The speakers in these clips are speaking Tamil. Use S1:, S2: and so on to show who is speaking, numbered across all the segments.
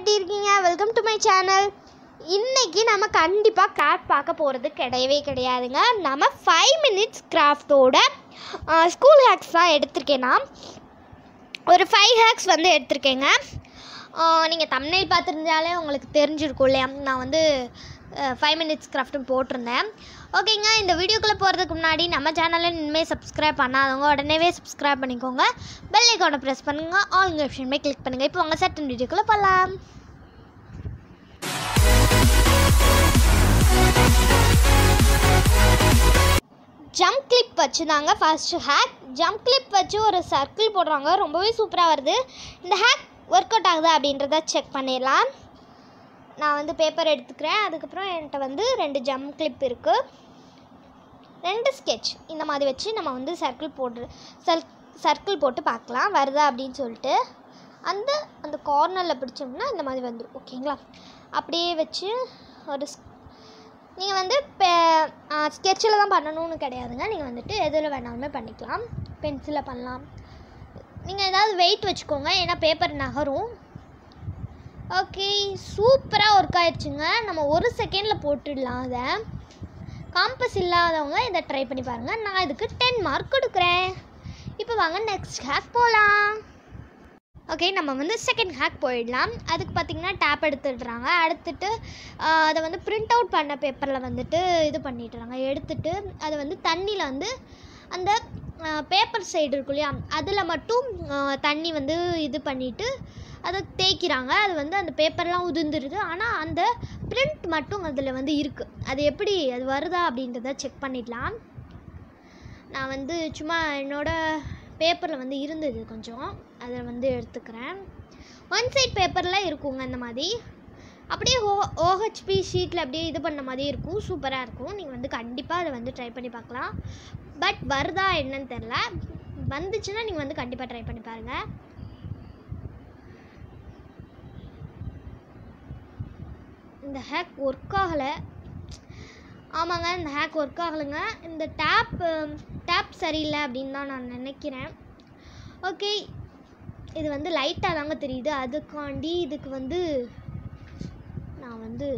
S1: எப்படி இருக்கீங்க வெல்கம் டு மை சேனல் இன்னைக்கு நம்ம கண்டிப்பாக கிராஃப்ட் பார்க்க போகிறது கிடையவே கிடையாதுங்க நம்ம ஃபைவ் மினிட்ஸ் கிராஃப்டோட ஸ்கூல் ஹேக்ஸ் தான் எடுத்திருக்கேன் நான் ஒரு ஃபைவ் ஹேக்ஸ் வந்து எடுத்திருக்கேங்க நீங்கள் தமிழில் பார்த்துருந்தாலே உங்களுக்கு தெரிஞ்சிருக்கும் இல்லையா நான் வந்து ஃபைவ் மினிட்ஸ் கிராஃப்ட்டும் போட்டிருந்தேன் ஓகேங்க இந்த வீடியோக்குள்ளே போகிறதுக்கு முன்னாடி நம்ம சேனலை இனிமேல் சப்ஸ்கிரைப் பண்ணாதவங்க உடனேவே சப்ஸ்கிரைப் பண்ணிக்கோங்க பெல் ஐக்கானை ப்ரெஸ் பண்ணுங்கள் ஆல் ஆப்ஷனுமே கிளிக் பண்ணுங்கள் இப்போ உங்கள் சட்டன் வீடியோக்குள்ளே போகலாம் ஜம்ப் கிளிப் வச்சு தாங்க ஃபஸ்ட்டு ஹேக் ஜம்ப் கிளிப் வச்சு ஒரு சர்க்கிள் போடுறாங்க ரொம்பவே சூப்பராக வருது இந்த ஹேக் ஒர்க் அவுட் ஆகுதா அப்படின்றத செக் பண்ணிடலாம் நான் வந்து பேப்பர் எடுத்துக்கிறேன் அதுக்கப்புறம் என்கிட்ட வந்து ரெண்டு ஜம்ப் கிளிப் இருக்குது ரெண்டு ஸ்கெட்ச் இந்த மாதிரி வச்சு நம்ம வந்து சர்க்கிள் போட்டு சர் சர்க்கிள் போட்டு பார்க்கலாம் வருதா அப்படின்னு சொல்லிட்டு அந்த அந்த கார்னரில் பிடிச்சோம்னா இந்த மாதிரி வந்துடும் ஓகேங்களா அப்படியே வச்சு ஒரு நீங்கள் வந்து ஸ்கெட்சில் தான் பண்ணணும்னு கிடையாதுங்க நீங்கள் வந்துட்டு எதில் வேணாலுமே பண்ணிக்கலாம் பென்சிலில் பண்ணலாம் நீங்கள் ஏதாவது வெயிட் வச்சுக்கோங்க ஏன்னா பேப்பர் நகரும் ஓகே சூப்பராக ஒர்க் ஆயிடுச்சுங்க நம்ம ஒரு செகண்டில் போட்டுடலாம் அதை காம்பஸ் இல்லாதவங்க இதை ட்ரை பண்ணி பாருங்கள் நான் இதுக்கு டென் மார்க் கொடுக்குறேன் இப்போ வாங்க நெக்ஸ்ட் ஹேக் போகலாம் ஓகே நம்ம வந்து செகண்ட் ஹேக் போயிடலாம் அதுக்கு பார்த்திங்கன்னா டேப் எடுத்துடுறாங்க எடுத்துட்டு ஆஹ், அதை வந்து பிரிண்ட் அவுட் பண்ண பேப்பரில் வந்துட்டு இது பண்ணிடுறாங்க எடுத்துட்டு அதை வந்து தண்ணியில் வந்து அந்த பேப்பர் சைடு இருக்கும் இல்லையா அதில் மட்டும் ஆஹ், தண்ணி வந்து இது பண்ணிவிட்டு அதை தேய்க்கிறாங்க அது வந்து அந்த பேப்பர்லாம் உதிர்ந்துருது ஆனால் அந்த பிரிண்ட் மட்டும் அதில் வந்து இருக்குது அது எப்படி அது வருதா அப்படின்றத செக் பண்ணிடலாம் நான் வந்து சும்மா என்னோட பேப்பரில் வந்து இருந்தது கொஞ்சம் அதை வந்து எடுத்துக்கிறேன் ஒன் சைட் பேப்பரில் இருக்குங்க இந்த மாதிரி அப்படியே ஓ ஓஹெச்பி ஷீட்டில் அப்படியே இது பண்ண மாதிரி இருக்கும் சூப்பராக இருக்கும் நீங்கள் வந்து கண்டிப்பாக அதை வந்து ட்ரை பண்ணி பார்க்கலாம் பட் வருதா என்னன்னு தெரில வந்துச்சுன்னா நீங்கள் வந்து கண்டிப்பாக ட்ரை பண்ணி பாருங்கள் இந்த ஹேக் ஒர்க் ஆகலை ஆமாங்க இந்த ஹேக் ஒர்க் ஆகலைங்க இந்த டேப் டேப் சரியில்லை அப்படின்னு தான் நான் நினைக்கிறேன் ஓகே இது வந்து லைட்டாக தாங்க தெரியுது அதுக்காண்டி இதுக்கு வந்து நான் வந்து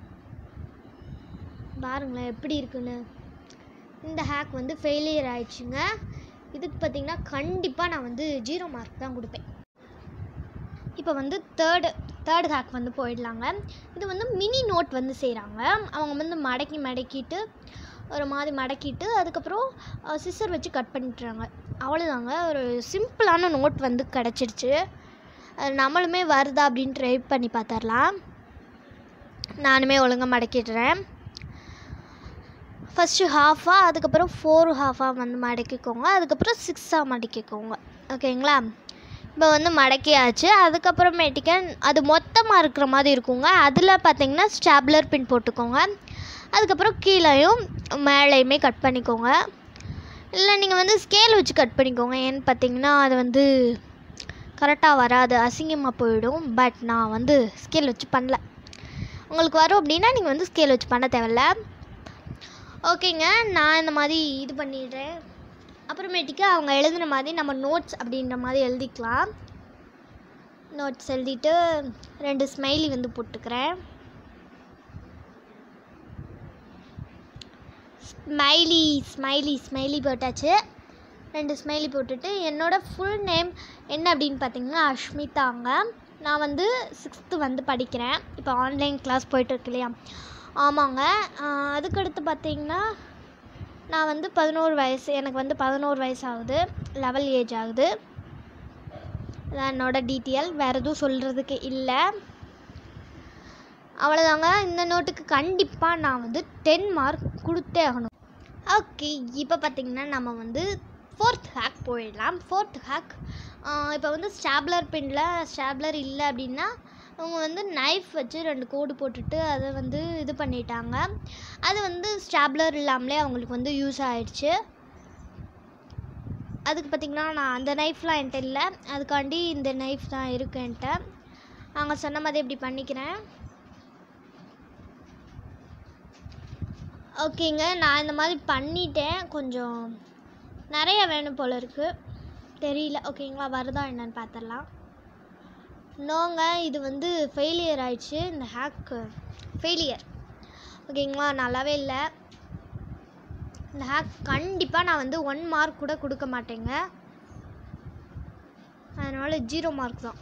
S1: பாருங்களேன் எப்படி இருக்குன்னு இந்த ஹேக் வந்து ஃபெயிலியர் ஆயிடுச்சுங்க இதுக்கு பார்த்தீங்கன்னா கண்டிப்பாக நான் வந்து ஜீரோ மார்க் தான் கொடுப்பேன் இப்போ வந்து தேர்டு தேர்ட் ஹேக் வந்து போயிடலாங்க இது வந்து மினி நோட் வந்து செய்கிறாங்க அவங்க வந்து மடக்கி மடக்கிட்டு ஒரு மாதிரி மடக்கிட்டு அதுக்கப்புறம் சிசர் வச்சு கட் பண்ணிட்டுறாங்க அவ்வளோதாங்க ஒரு சிம்பிளான நோட் வந்து கிடச்சிருச்சு அது நம்மளுமே வருதா அப்படின்னு ட்ரை பண்ணி பார்த்துடலாம் நானுமே ஒழுங்காக மடக்கிடுறேன் ஃபஸ்ட்டு ஹாஃபாக அதுக்கப்புறம் ஃபோர் ஹாஃபாக வந்து மடக்கிக்கோங்க அதுக்கப்புறம் சிக்ஸாக மடக்கிக்கோங்க ஓகேங்களா இப்போ வந்து மடக்கியாச்சு அதுக்கப்புறமேட்டிக்க அது மொத்தமாக இருக்கிற மாதிரி இருக்குங்க அதில் பார்த்தீங்கன்னா ஸ்டாப்லர் பின் போட்டுக்கோங்க அதுக்கப்புறம் கீழேயும் மேலேயுமே கட் பண்ணிக்கோங்க இல்லை நீங்கள் வந்து ஸ்கேல் வச்சு கட் பண்ணிக்கோங்க ஏன்னு பார்த்தீங்கன்னா அது வந்து கரெக்டாக வராது அசிங்கமாக போயிடும் பட் நான் வந்து ஸ்கேல் வச்சு பண்ணல உங்களுக்கு வரும் அப்படின்னா நீங்கள் வந்து ஸ்கேல் வச்சு பண்ண தேவையில்ல ஓகேங்க நான் இந்த மாதிரி இது பண்ணிடுறேன் அப்புறமேட்டுக்கு அவங்க எழுதின மாதிரி நம்ம நோட்ஸ் அப்படின்ற மாதிரி எழுதிக்கலாம் நோட்ஸ் எழுதிட்டு ரெண்டு ஸ்மைலி வந்து போட்டுக்கிறேன் ஸ்மைலி ஸ்மைலி ஸ்மைலி போட்டாச்சு ரெண்டு ஸ்மைலி போட்டுட்டு என்னோடய ஃபுல் நேம் என்ன அப்படின்னு பார்த்தீங்கன்னா அஷ்மிதாங்க நான் வந்து சிக்ஸ்த்து வந்து படிக்கிறேன் இப்போ ஆன்லைன் கிளாஸ் போயிட்டுருக்கு இல்லையா ஆமாங்க ஆஹ் அதுக்கடுத்து பார்த்தீங்கன்னா நான் வந்து பதினோரு வயசு எனக்கு வந்து பதினோரு வயசு ஆகுது லெவல் ஏஜ் ஆகுது அதான் என்னோட டீட்டெயில் வேறு எதுவும் சொல்கிறதுக்கு இல்லை அவ்வளோதாங்க இந்த நோட்டுக்கு கண்டிப்பாக நான் வந்து டென் மார்க் கொடுத்தே ஆகணும் ஓகே இப்போ பார்த்தீங்கன்னா நம்ம வந்து ஃபோர்த் ஹேக் போயிடலாம் ஃபோர்த் ஹேக் இப்போ வந்து ஸ்டாப்லர் பின்னில் ஸ்டாப்லர் இல்லை அப்படின்னா அவங்க வந்து நைஃப் வச்சு ரெண்டு கோடு போட்டுட்டு அதை வந்து இது பண்ணிட்டாங்க அது வந்து ஸ்டாப்லர் இல்லாமலே அவங்களுக்கு வந்து யூஸ் ஆயிடுச்சு அதுக்கு பார்த்திங்கன்னா நான் அந்த நைஃப்லாம் என்கிட்ட இல்லை அதுக்காண்டி இந்த நைஃப் தான் இருக்கு என்கிட்ட அவங்க சொன்ன மாதிரி இப்படி பண்ணிக்கிறேன் ஓகேங்க நான் இந்த மாதிரி பண்ணிட்டேன் கொஞ்சம் நிறைய வேணும் போல இருக்குது தெரியல ஓகேங்களா வருதா என்னன்னு பார்த்துடலாம் நோங்க இது வந்து ஃபெயிலியர் ஆயிடுச்சு இந்த ஹேக்கு ஃபெயிலியர் ஓகேங்களா நல்லாவே இல்லை இந்த ஹேக் கண்டிப்பாக நான் வந்து ஒன் மார்க் கூட கொடுக்க மாட்டேங்க அதனால் ஜீரோ மார்க் தான்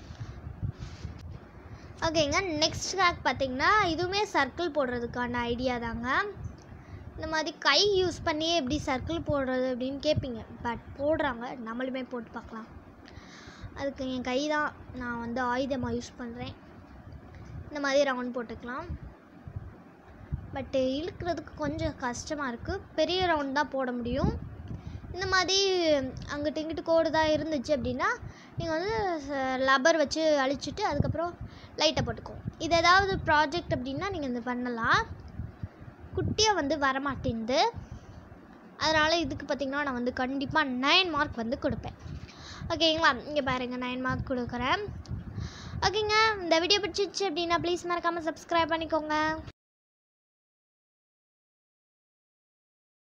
S1: ஓகேங்க நெக்ஸ்ட் ஹேக் பார்த்தீங்கன்னா இதுவுமே சர்க்கிள் போடுறதுக்கான ஐடியா தாங்க இந்த மாதிரி கை யூஸ் பண்ணி எப்படி சர்க்கிள் போடுறது அப்படின்னு கேட்பீங்க பட் போடுறாங்க நம்மளுமே போட்டு பார்க்கலாம் அதுக்கு என் கை தான் நான் வந்து ஆயுதமாக யூஸ் பண்ணுறேன் இந்த மாதிரி ரவுண்ட் போட்டுக்கலாம் பட்டு இழுக்கிறதுக்கு கொஞ்சம் கஷ்டமாக இருக்குது பெரிய ரவுண்ட் தான் போட முடியும் இந்த மாதிரி அங்கிட்டு இங்கிட்டு கோடு தான் இருந்துச்சு அப்படின்னா நீங்கள் வந்து லப்பர் வச்சு அழிச்சிட்டு அதுக்கப்புறம் லைட்டை போட்டுக்குவோம் இது ஏதாவது ப்ராஜெக்ட் அப்படின்னா நீங்கள் இது பண்ணலாம் குட்டியாக வந்து வரமாட்டேங்குது அதனால் இதுக்கு பார்த்திங்கன்னா நான் வந்து கண்டிப்பாக நைன் மார்க் வந்து கொடுப்பேன் ஓகேங்களா இங்கே பாருங்கள் நைன் மார்க் கொடுக்குறேன் ஓகேங்க இந்த வீடியோ பிடிச்சிச்சு அப்படின்னா ப்ளீஸ் மறக்காமல் சப்ஸ்கிரைப் பண்ணிக்கோங்க